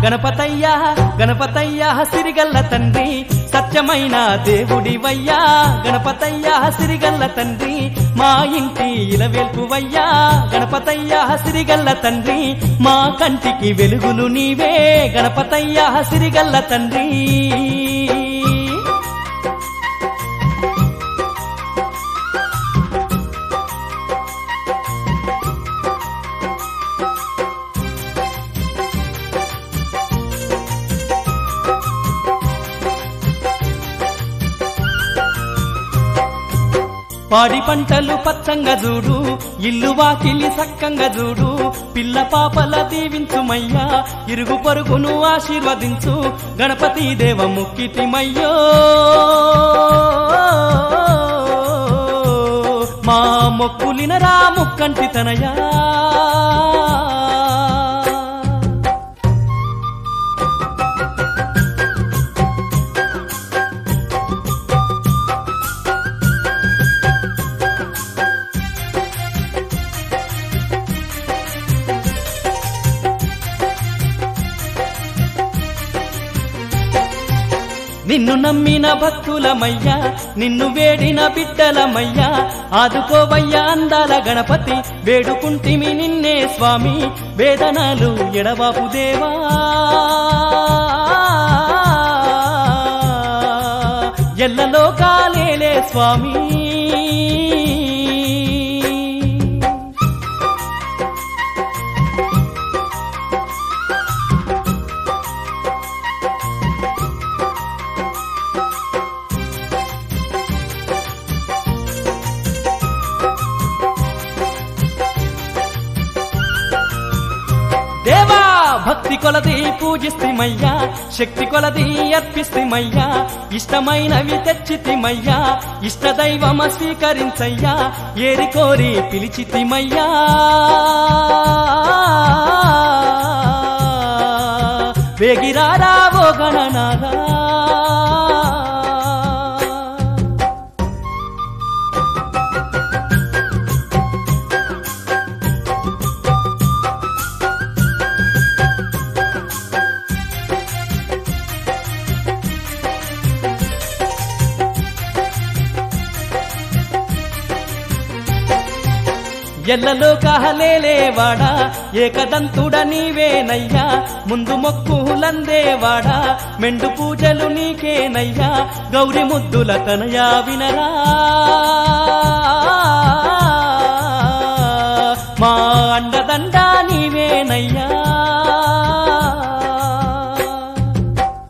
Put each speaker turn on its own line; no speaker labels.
గణపతయ్యా గణపతయ్యా సిరిగల్ల తండ్రి సత్యమైన దేవుడివయ్యా గణపతయ్యా సిరిగల్ల తండ్రి మా ఇంటి ఇలవేల్పువయ్యా గణపతయ్యా సిరిగల్ల తండ్రి మా కంటికి వెలుగులు నీవే గణపతయ్యా సిరిగల్ల తండ్రి పాడి పంటలు పచ్చంగా చూడు ఇల్లు వాకిలి సక్కంగా చూడు పిల్ల పాపల దీవించుమయ్యా ఇరుగు పరుగును ఆశీర్వదించు గణపతి దేవ ముక్కితిమయ్యో మా మొక్కులినరా ముక్కంటి తనయా నిన్ను నమ్మిన భక్తులమయ్యా నిన్ను వేడిన బిడ్డలమయ్యా ఆదుకోవయ్యా అందాల గణపతి వేడుకుంటిమి నిన్నే స్వామి వేదనలు ఎడబాపు దేవా ఎల్లలో కాలేలే స్వామి దేవా భక్తి కొలది పూజిస్తిమయ్యా శక్తి కొలది అర్పిస్తిమయ్యా ఇష్టమైనవి తెచ్చితిమయ్యా ఇష్ట దైవమ స్వీకరించయ్యా ఏరి కోరి పిలిచితిమయ్యా వేగిరారా ఓ గణనారా ఎల్లలో కహలేలేవాడా ఏకదంతుడ నీవేనయ్యా ముందు మొక్కులందేవాడా మెండు పూజలు నీకేనయ్యా గౌరి ముద్దుల తనయా వినరా